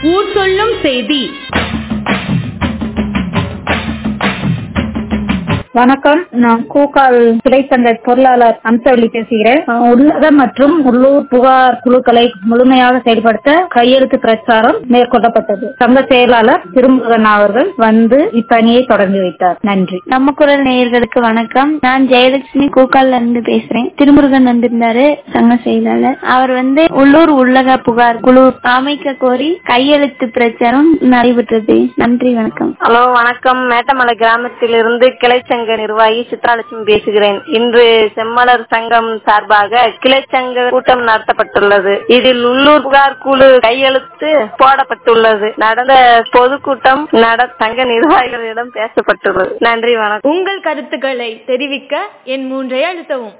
ஊர் சொல்லும் செய்தி வணக்கம் நான் கூக்கால் கிளைச்சங்க பொருளாளர் அம்சவள்ளி பேசுகிறேன் அஹ் உள்ளக மற்றும் உள்ளூர் புகார் குழுக்களை முழுமையாக செயல்படுத்த கையெழுத்து பிரச்சாரம் மேற்கொள்ளப்பட்டது சங்க செயலாளர் திருமுருகன் அவர்கள் வந்து இப்பணியை தொடங்கி வைத்தார் நன்றி நம்ம குரல் நேயர்களுக்கு வணக்கம் நான் ஜெயலட்சுமி கூக்கால்ல இருந்து பேசுறேன் திருமுருகன் வந்திருந்தாரு சங்க செயலாளர் அவர் வந்து உள்ளூர் உள்ளக புகார் குழு அமைக்க கோரி கையெழுத்து பிரச்சாரம் நடைபெற்றது நன்றி வணக்கம் ஹலோ வணக்கம் மேட்டமலை கிராமத்திலிருந்து கிளைச்சங்க நிர்வாகி சித்ராலட்சுமி பேசுகிறேன் இன்று செம்மலர் சங்கம் சார்பாக கிளைச்சங்க கூட்டம் நடத்தப்பட்டுள்ளது இதில் உள்ளூர் புகார் குழு கையெழுத்து போடப்பட்டுள்ளது நடந்த பொதுக்கூட்டம் நட சங்க நிர்வாகிகளிடம் பேசப்பட்டுள்ளது நன்றி வணக்கம் உங்கள் கருத்துக்களை தெரிவிக்க என் மூன்றை அழுத்தவும்